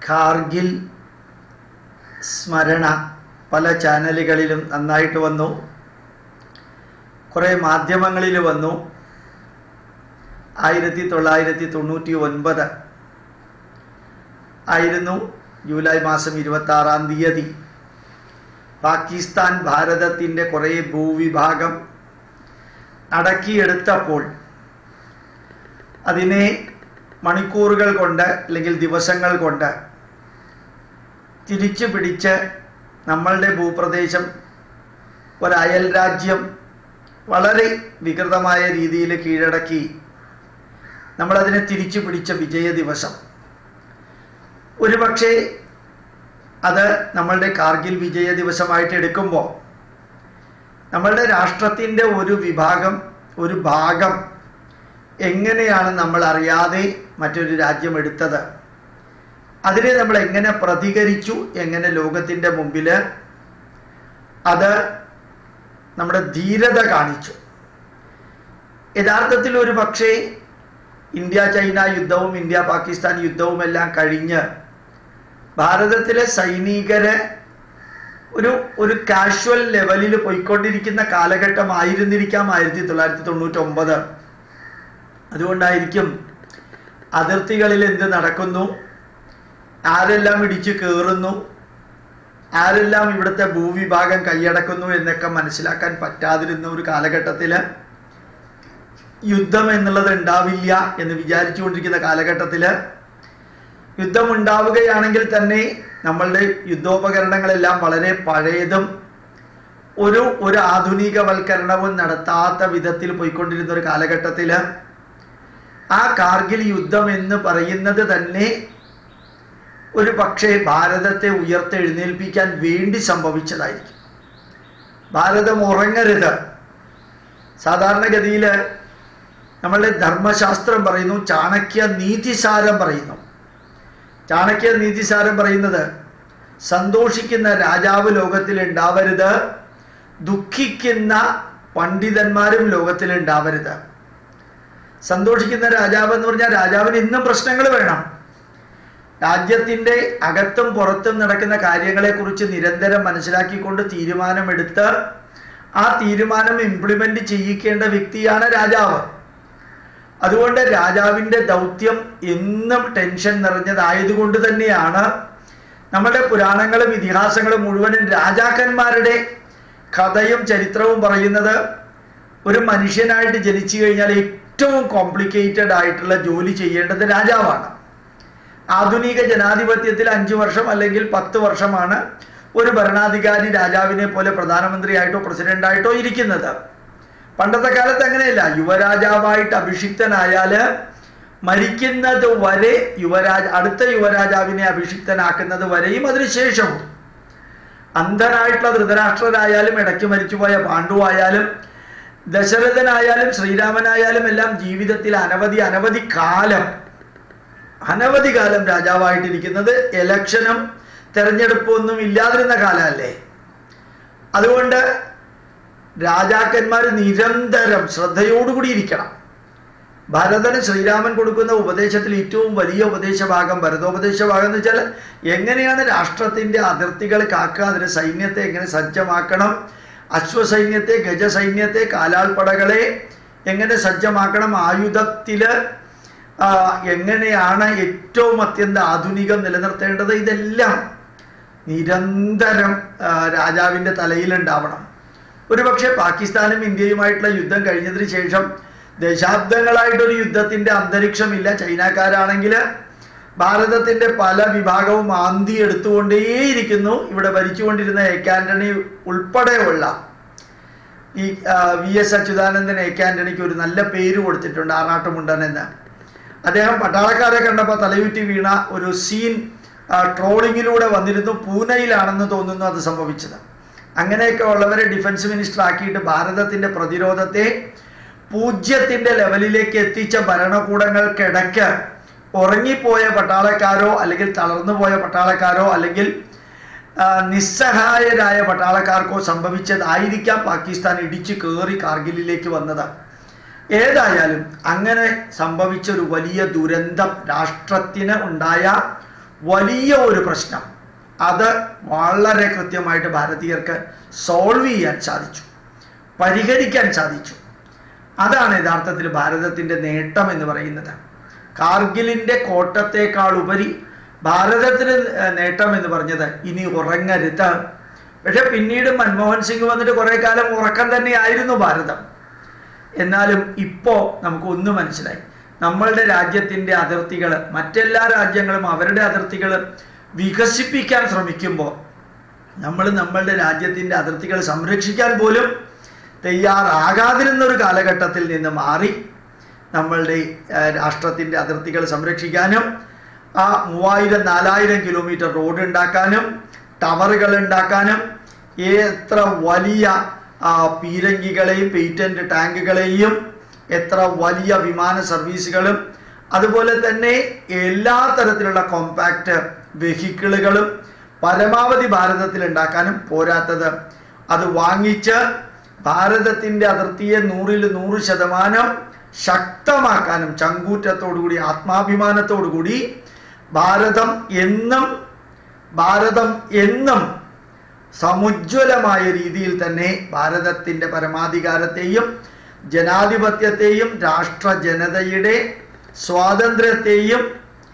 കാർഗിൽ സ്മരണ പല ചാനലുകളിലും നന്നായിട്ട് വന്നു കുറേ മാധ്യമങ്ങളിൽ വന്നു ആയിരത്തി തൊള്ളായിരത്തി തൊണ്ണൂറ്റി ഒൻപത് ആയിരുന്നു ജൂലൈ മാസം ഇരുപത്തി ആറാം തീയതി പാകിസ്ഥാൻ ഭാരതത്തിൻ്റെ കുറേ ഭൂവിഭാഗം അടക്കിയെടുത്തപ്പോൾ അതിനെ മണിക്കൂറുകൾ കൊണ്ട് അല്ലെങ്കിൽ ദിവസങ്ങൾ കൊണ്ട് തിരിച്ചു പിടിച്ച് നമ്മളുടെ ഭൂപ്രദേശം ഒരയൽ രാജ്യം വളരെ വികൃതമായ രീതിയിൽ കീഴടക്കി നമ്മളതിനെ തിരിച്ചു പിടിച്ച വിജയ ദിവസം ഒരുപക്ഷെ അത് നമ്മളുടെ കാർഗിൽ വിജയ ദിവസമായിട്ട് എടുക്കുമ്പോൾ നമ്മളുടെ രാഷ്ട്രത്തിൻ്റെ ഒരു വിഭാഗം ഒരു ഭാഗം എങ്ങനെയാണ് നമ്മൾ അറിയാതെ മറ്റൊരു രാജ്യം എടുത്തത് അതിനെ നമ്മൾ എങ്ങനെ പ്രതികരിച്ചു എങ്ങനെ ലോകത്തിൻ്റെ മുമ്പിൽ അത് നമ്മുടെ ധീരത കാണിച്ചു യഥാർത്ഥത്തിൽ ഒരു പക്ഷേ ഇന്ത്യ ചൈന യുദ്ധവും ഇന്ത്യ പാകിസ്ഥാൻ യുദ്ധവും എല്ലാം കഴിഞ്ഞ് ഭാരതത്തിലെ സൈനികര് ഒരു ഒരു കാഷ്വൽ ലെവലിൽ പോയിക്കൊണ്ടിരിക്കുന്ന കാലഘട്ടമായിരുന്നിരിക്കാം ആയിരത്തി തൊള്ളായിരത്തി തൊണ്ണൂറ്റി ഒമ്പത് അതുകൊണ്ടായിരിക്കും അതിർത്തികളിൽ എന്ത് നടക്കുന്നു ആരെല്ലാം ഇടിച്ചു കയറുന്നു ആരെല്ലാം ഇവിടുത്തെ ഭൂവിഭാഗം കൈയടക്കുന്നു എന്നൊക്കെ മനസ്സിലാക്കാൻ പറ്റാതിരുന്ന ഒരു കാലഘട്ടത്തിൽ യുദ്ധം എന്നുള്ളത് ഉണ്ടാവില്ല എന്ന് വിചാരിച്ചുകൊണ്ടിരിക്കുന്ന കാലഘട്ടത്തിൽ യുദ്ധം ഉണ്ടാവുകയാണെങ്കിൽ തന്നെ നമ്മളുടെ യുദ്ധോപകരണങ്ങളെല്ലാം വളരെ പഴയതും ഒരു ഒരു ആധുനികവൽക്കരണവും നടത്താത്ത വിധത്തിൽ പോയിക്കൊണ്ടിരുന്ന ഒരു കാലഘട്ടത്തിൽ ആ കാർഗിൽ യുദ്ധം എന്ന് പറയുന്നത് തന്നെ ഒരു പക്ഷേ ഭാരതത്തെ ഉയർത്തെഴുന്നേൽപ്പിക്കാൻ വേണ്ടി സംഭവിച്ചതായിരിക്കും ഭാരതം ഉറങ്ങരുത് സാധാരണഗതിയിൽ നമ്മളുടെ ധർമ്മശാസ്ത്രം പറയുന്നു ചാണക്യ നീതിസാരം പറയുന്നു ചാണക്യ നീതിസാരം പറയുന്നത് സന്തോഷിക്കുന്ന രാജാവ് ലോകത്തിൽ ഉണ്ടാവരുത് ദുഃഖിക്കുന്ന പണ്ഡിതന്മാരും ലോകത്തിൽ ഉണ്ടാവരുത് സന്തോഷിക്കുന്ന രാജാവ് എന്ന് പറഞ്ഞാൽ രാജാവിന് ഇന്നും പ്രശ്നങ്ങൾ വേണം രാജ്യത്തിൻ്റെ അകത്തും പുറത്തും നടക്കുന്ന കാര്യങ്ങളെക്കുറിച്ച് നിരന്തരം മനസ്സിലാക്കിക്കൊണ്ട് തീരുമാനമെടുത്ത് ആ തീരുമാനം ഇംപ്ലിമെൻ്റ് ചെയ്യിക്കേണ്ട വ്യക്തിയാണ് രാജാവ് അതുകൊണ്ട് രാജാവിൻ്റെ ദൗത്യം എന്നും ടെൻഷൻ നിറഞ്ഞതായതുകൊണ്ട് തന്നെയാണ് നമ്മുടെ പുരാണങ്ങളും ഇതിഹാസങ്ങളും മുഴുവനും രാജാക്കന്മാരുടെ കഥയും ചരിത്രവും പറയുന്നത് ഒരു മനുഷ്യനായിട്ട് ജനിച്ചു കഴിഞ്ഞാൽ ഏറ്റവും കോംപ്ലിക്കേറ്റഡ് ആയിട്ടുള്ള ജോലി ചെയ്യേണ്ടത് രാജാവാണ് ആധുനിക ജനാധിപത്യത്തിൽ അഞ്ച് വർഷം അല്ലെങ്കിൽ പത്ത് വർഷമാണ് ഒരു ഭരണാധികാരി രാജാവിനെ പോലെ പ്രധാനമന്ത്രിയായിട്ടോ പ്രസിഡന്റായിട്ടോ ഇരിക്കുന്നത് പണ്ടത്തെ കാലത്ത് അങ്ങനെയല്ല യുവരാജാവായിട്ട് അഭിഷിക്തനായാൽ മരിക്കുന്നത് വരെ യുവരാജ അടുത്ത യുവരാജാവിനെ അഭിഷിക്തനാക്കുന്നത് വരെയും അതിനുശേഷവും അന്ധനായിട്ടുള്ള ധൃതരാഷ്ട്രരായാലും ഇടയ്ക്ക് മരിച്ചുപോയ പാണ്ഡുവായാലും ദശരഥനായാലും ശ്രീരാമനായാലും എല്ലാം ജീവിതത്തിൽ അനവധി അനവധി കാലം അനവധി കാലം രാജാവായിട്ടിരിക്കുന്നത് എലക്ഷനും തെരഞ്ഞെടുപ്പൊന്നും ഇല്ലാതിരുന്ന കാലമല്ലേ അതുകൊണ്ട് രാജാക്കന്മാർ നിരന്തരം ശ്രദ്ധയോടുകൂടി ഇരിക്കണം ഭരതന് ശ്രീരാമൻ കൊടുക്കുന്ന ഉപദേശത്തിൽ ഏറ്റവും വലിയ ഉപദേശഭാഗം ഭരതോപദേശ ഭാഗം എന്ന് വെച്ചാൽ എങ്ങനെയാണ് രാഷ്ട്രത്തിൻ്റെ അതിർത്തികൾ കാക്കുക അതിന് സൈന്യത്തെ എങ്ങനെ സജ്ജമാക്കണം അശ്വസൈന്യത്തെ ഗജസൈന്യത്തെ കാലാൾപ്പടകളെ എങ്ങനെ സജ്ജമാക്കണം ആയുധത്തിൽ എങ്ങനെയാണ് ഏറ്റവും അത്യന്തം ആധുനികം നിലനിർത്തേണ്ടത് ഇതെല്ലാം നിരന്തരം രാജാവിൻ്റെ തലയിലുണ്ടാവണം ഒരുപക്ഷെ പാകിസ്ഥാനും ഇന്ത്യയുമായിട്ടുള്ള യുദ്ധം കഴിഞ്ഞതിന് ശേഷം ദശാബ്ദങ്ങളായിട്ടൊരു യുദ്ധത്തിൻ്റെ അന്തരീക്ഷമില്ല ചൈനക്കാരാണെങ്കിൽ ഭാരതത്തിൻ്റെ പല വിഭാഗവും ആന്തി എടുത്തുകൊണ്ടേയിരിക്കുന്നു ഇവിടെ ഭരിച്ചുകൊണ്ടിരുന്ന എ ആന്റണി ഉൾപ്പെടെയുള്ള ഈ വി എസ് അച്യുതാനന്ദൻ എ ആന്റണിക്ക് ഒരു നല്ല പേര് കൊടുത്തിട്ടുണ്ട് ആറാട്ടുമുണ്ടൻ എന്ന് അദ്ദേഹം പട്ടാളക്കാരെ കണ്ടപ്പോൾ തലയുറ്റി വീണ ഒരു സീൻ ട്രോളിങ്ങിലൂടെ വന്നിരുന്നു പൂനെയിലാണെന്ന് തോന്നുന്നു അത് സംഭവിച്ചത് അങ്ങനെയൊക്കെ ഉള്ളവരെ ഡിഫൻസ് മിനിസ്റ്റർ ആക്കിയിട്ട് ഭാരതത്തിൻ്റെ പ്രതിരോധത്തെ പൂജ്യത്തിൻ്റെ ലെവലിലേക്ക് എത്തിച്ച ഭരണകൂടങ്ങൾക്കിടയ്ക്ക് ഉറങ്ങിപ്പോയ പട്ടാളക്കാരോ അല്ലെങ്കിൽ തളർന്നുപോയ പട്ടാളക്കാരോ അല്ലെങ്കിൽ നിസ്സഹായരായ പട്ടാളക്കാർക്കോ സംഭവിച്ചതായിരിക്കാം പാകിസ്ഥാൻ ഇടിച്ചു കയറി കാർഗിലിലേക്ക് വന്നത് ഏതായാലും അങ്ങനെ സംഭവിച്ച ഒരു വലിയ ദുരന്തം രാഷ്ട്രത്തിന് ഉണ്ടായ വലിയ ഒരു പ്രശ്നം അത് വളരെ കൃത്യമായിട്ട് ഭാരതീയർക്ക് സോൾവ് ചെയ്യാൻ സാധിച്ചു പരിഹരിക്കാൻ സാധിച്ചു അതാണ് യഥാർത്ഥത്തിൽ ഭാരതത്തിൻ്റെ നേട്ടം എന്ന് പറയുന്നത് കാർഗിലിൻ്റെ കോട്ടത്തേക്കാൾ ഉപരി ഭാരതത്തിന് നേട്ടം എന്ന് പറഞ്ഞത് ഇനി ഉറങ്ങരുത് പക്ഷെ പിന്നീട് മൻമോഹൻ സിംഗ് വന്നിട്ട് കുറേ കാലം ഉറക്കം തന്നെയായിരുന്നു ഭാരതം എന്നാലും ഇപ്പോൾ നമുക്ക് ഒന്ന് മനസ്സിലായി നമ്മളുടെ രാജ്യത്തിൻ്റെ അതിർത്തികൾ മറ്റെല്ലാ രാജ്യങ്ങളും അവരുടെ അതിർത്തികൾ വികസിപ്പിക്കാൻ ശ്രമിക്കുമ്പോൾ നമ്മൾ നമ്മളുടെ രാജ്യത്തിൻ്റെ അതിർത്തികൾ സംരക്ഷിക്കാൻ പോലും തയ്യാറാകാതിരുന്നൊരു കാലഘട്ടത്തിൽ നിന്ന് മാറി നമ്മളുടെ രാഷ്ട്രത്തിൻ്റെ അതിർത്തികൾ സംരക്ഷിക്കാനും ആ മൂവായിരം നാലായിരം കിലോമീറ്റർ റോഡ് ഉണ്ടാക്കാനും ടവറുകൾ ഉണ്ടാക്കാനും എത്ര വലിയ പീരങ്കികളെയും പേറ്റന്റ് ടാങ്കുകളെയും എത്ര വലിയ വിമാന സർവീസുകളും അതുപോലെ തന്നെ എല്ലാ തരത്തിലുള്ള കോമ്പാക്റ്റ് വെഹിക്കിളുകളും പരമാവധി ഭാരതത്തിൽ ഉണ്ടാക്കാനും പോരാത്തത് അത് വാങ്ങിച്ച് ഭാരതത്തിൻ്റെ അതിർത്തിയെ നൂറിൽ നൂറ് ശതമാനം ശക്തമാക്കാനും ചങ്കൂറ്റത്തോടുകൂടി ആത്മാഭിമാനത്തോടുകൂടി ഭാരതം എന്നും ഭാരതം എന്നും സമുജ്വലമായ രീതിയിൽ തന്നെ ഭാരതത്തിൻ്റെ പരമാധികാരത്തെയും ജനാധിപത്യത്തെയും രാഷ്ട്ര ജനതയുടെ സ്വാതന്ത്ര്യത്തെയും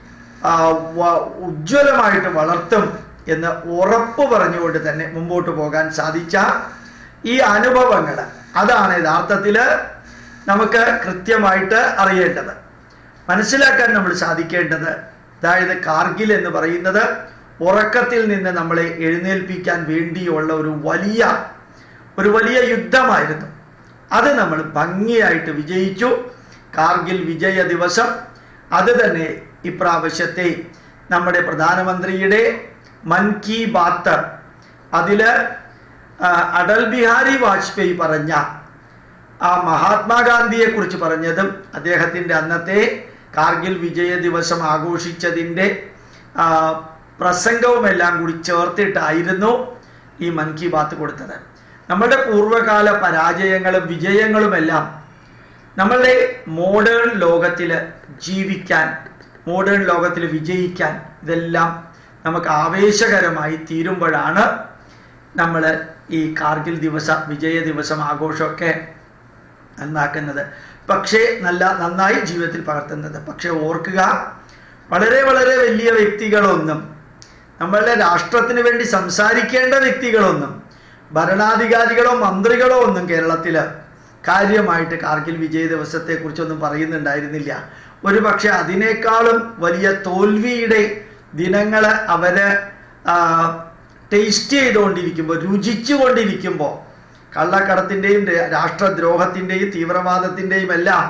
ഉജ്ജ്വലമായിട്ട് വളർത്തും എന്ന് ഉറപ്പ് പറഞ്ഞുകൊണ്ട് തന്നെ മുമ്പോട്ട് പോകാൻ സാധിച്ച ഈ അനുഭവങ്ങൾ അതാണ് യഥാർത്ഥത്തിൽ നമുക്ക് കൃത്യമായിട്ട് അറിയേണ്ടത് മനസ്സിലാക്കാൻ നമ്മൾ സാധിക്കേണ്ടത് അതായത് കാർഗിൽ എന്ന് പറയുന്നത് ഉറക്കത്തിൽ നിന്ന് നമ്മളെ എഴുന്നേൽപ്പിക്കാൻ വേണ്ടിയുള്ള ഒരു വലിയ ഒരു വലിയ യുദ്ധമായിരുന്നു അത് നമ്മൾ ഭംഗിയായിട്ട് വിജയിച്ചു കാർഗിൽ വിജയ ദിവസം അത് തന്നെ ഇപ്രാവശ്യത്തെ നമ്മുടെ പ്രധാനമന്ത്രിയുടെ മൻ കി ബാത്ത് അതിൽ അടൽ ബിഹാരി വാജ്പേയി പറഞ്ഞ ആ മഹാത്മാഗാന്ധിയെക്കുറിച്ച് പറഞ്ഞതും അദ്ദേഹത്തിൻ്റെ അന്നത്തെ കാർഗിൽ വിജയ ദിവസം ആഘോഷിച്ചതിൻ്റെ പ്രസംഗവുമെല്ലാം കൂടി ചേർത്തിട്ടായിരുന്നു ഈ മൻ കി ബാത്ത് കൊടുത്തത് നമ്മുടെ പൂർവ്വകാല പരാജയങ്ങളും വിജയങ്ങളുമെല്ലാം നമ്മളുടെ മോഡേൺ ലോകത്തിൽ ജീവിക്കാൻ മോഡേൺ ലോകത്തിൽ വിജയിക്കാൻ ഇതെല്ലാം നമുക്ക് ആവേശകരമായി തീരുമ്പോഴാണ് നമ്മൾ ഈ കാർഗിൽ ദിവസ വിജയ ദിവസം ആഘോഷമൊക്കെ നന്നാക്കുന്നത് പക്ഷേ നല്ല നന്നായി ജീവിതത്തിൽ പകർത്തുന്നത് പക്ഷെ ഓർക്കുക വളരെ വളരെ വലിയ വ്യക്തികളൊന്നും നമ്മളുടെ രാഷ്ട്രത്തിന് വേണ്ടി സംസാരിക്കേണ്ട വ്യക്തികളൊന്നും ഭരണാധികാരികളോ മന്ത്രികളോ ഒന്നും കേരളത്തിൽ കാര്യമായിട്ട് കാർഗിൽ വിജയ ദിവസത്തെക്കുറിച്ചൊന്നും പറയുന്നുണ്ടായിരുന്നില്ല ഒരു പക്ഷെ അതിനേക്കാളും വലിയ തോൽവിയുടെ ദിനങ്ങൾ അവര് ടേസ്റ്റ് ചെയ്തുകൊണ്ടിരിക്കുമ്പോൾ രുചിച്ചു കൊണ്ടിരിക്കുമ്പോൾ കള്ളക്കടത്തിൻ്റെയും രാഷ്ട്രദ്രോഹത്തിൻ്റെയും തീവ്രവാദത്തിൻ്റെയും എല്ലാം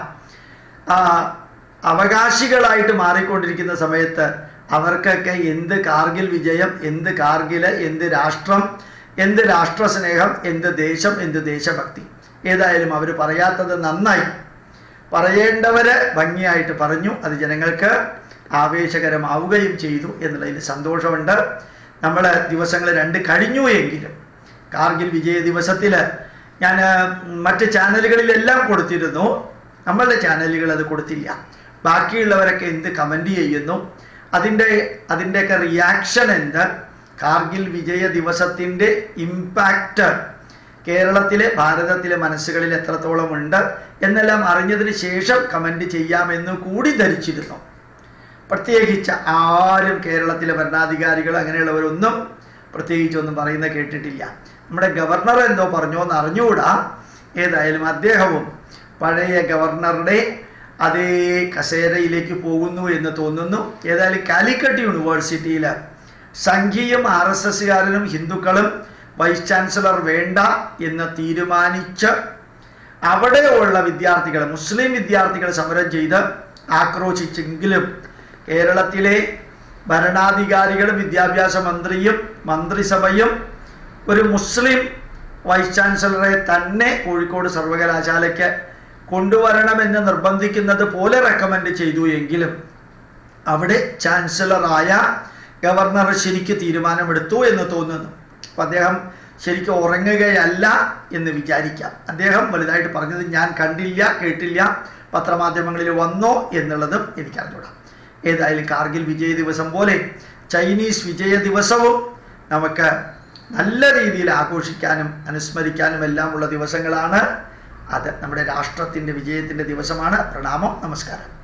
അവകാശികളായിട്ട് മാറിക്കൊണ്ടിരിക്കുന്ന സമയത്ത് അവർക്കൊക്കെ എന്ത് കാർഗിൽ വിജയം എന്ത് കാർഗില് എന്ത് രാഷ്ട്രം എന്ത് രാഷ്ട്രസ്നേഹം എന്ത് ദേശം എന്ത് ദേശഭക്തി ഏതായാലും അവർ പറയാത്തത് നന്നായി പറയേണ്ടവര് ഭംഗിയായിട്ട് പറഞ്ഞു അത് ജനങ്ങൾക്ക് ആവേശകരമാവുകയും ചെയ്തു എന്നുള്ളതിൽ സന്തോഷമുണ്ട് നമ്മൾ ദിവസങ്ങൾ രണ്ട് കഴിഞ്ഞു എങ്കിലും കാർഗിൽ വിജയ ദിവസത്തിൽ ഞാൻ മറ്റ് ചാനലുകളിലെല്ലാം കൊടുത്തിരുന്നു നമ്മളുടെ ചാനലുകൾ അത് കൊടുത്തില്ല ബാക്കിയുള്ളവരൊക്കെ എന്ത് കമൻ്റ് ചെയ്യുന്നു അതിൻ്റെ അതിൻ്റെയൊക്കെ റിയാക്ഷൻ എന്ത് കാർഗിൽ വിജയ ദിവസത്തിൻ്റെ ഇമ്പാക്റ്റ് കേരളത്തിലെ ഭാരതത്തിലെ മനസ്സുകളിൽ എത്രത്തോളം ഉണ്ട് എന്നെല്ലാം അറിഞ്ഞതിന് ശേഷം കമൻ്റ് ചെയ്യാമെന്ന് കൂടി ധരിച്ചിരുന്നു പ്രത്യേകിച്ച് ആരും കേരളത്തിലെ ഭരണാധികാരികൾ അങ്ങനെയുള്ളവരൊന്നും പ്രത്യേകിച്ചൊന്നും പറയുന്നത് കേട്ടിട്ടില്ല നമ്മുടെ ഗവർണർ എന്തോ പറഞ്ഞോ എന്ന് അറിഞ്ഞുകൂടാ ഏതായാലും അദ്ദേഹവും പഴയ ഗവർണറുടെ അതേ കസേരയിലേക്ക് പോകുന്നു എന്ന് തോന്നുന്നു ഏതായാലും കാലിക്കട്ട് യൂണിവേഴ്സിറ്റിയിൽ സംഘീയം ആർ എസ് എസ്സുകാരനും ഹിന്ദുക്കളും വൈസ് ചാൻസലർ വേണ്ട എന്ന് തീരുമാനിച്ച് അവിടെയുള്ള വിദ്യാർത്ഥികൾ മുസ്ലിം വിദ്യാർത്ഥികൾ സമരം ചെയ്ത് ആക്രോശിച്ചെങ്കിലും കേരളത്തിലെ ഭരണാധികാരികളും വിദ്യാഭ്യാസ മന്ത്രിയും മന്ത്രിസഭയും ഒരു മുസ്ലിം വൈസ് ചാൻസലറെ തന്നെ കോഴിക്കോട് സർവകലാശാലയ്ക്ക് കൊണ്ടുവരണമെന്ന് നിർബന്ധിക്കുന്നത് പോലെ റെക്കമെൻഡ് ചെയ്തു എങ്കിലും അവിടെ ചാൻസലറായ ഗവർണർ ശരിക്ക് തീരുമാനമെടുത്തു എന്ന് തോന്നുന്നു അപ്പം അദ്ദേഹം ശരിക്കും ഉറങ്ങുകയല്ല എന്ന് വിചാരിക്കാം അദ്ദേഹം വലുതായിട്ട് പറഞ്ഞത് ഞാൻ കണ്ടില്ല കേട്ടില്ല പത്രമാധ്യമങ്ങളിൽ വന്നോ എന്നുള്ളതും എനിക്കറിഞ്ഞൂടാം ഏതായാലും കാർഗിൽ വിജയ ദിവസം പോലെ ചൈനീസ് വിജയ ദിവസവും നമുക്ക് നല്ല രീതിയിൽ ആഘോഷിക്കാനും അനുസ്മരിക്കാനും എല്ലാമുള്ള ദിവസങ്ങളാണ് അത് നമ്മുടെ രാഷ്ട്രത്തിൻ്റെ വിജയത്തിൻ്റെ ദിവസമാണ് പ്രണാമം നമസ്കാരം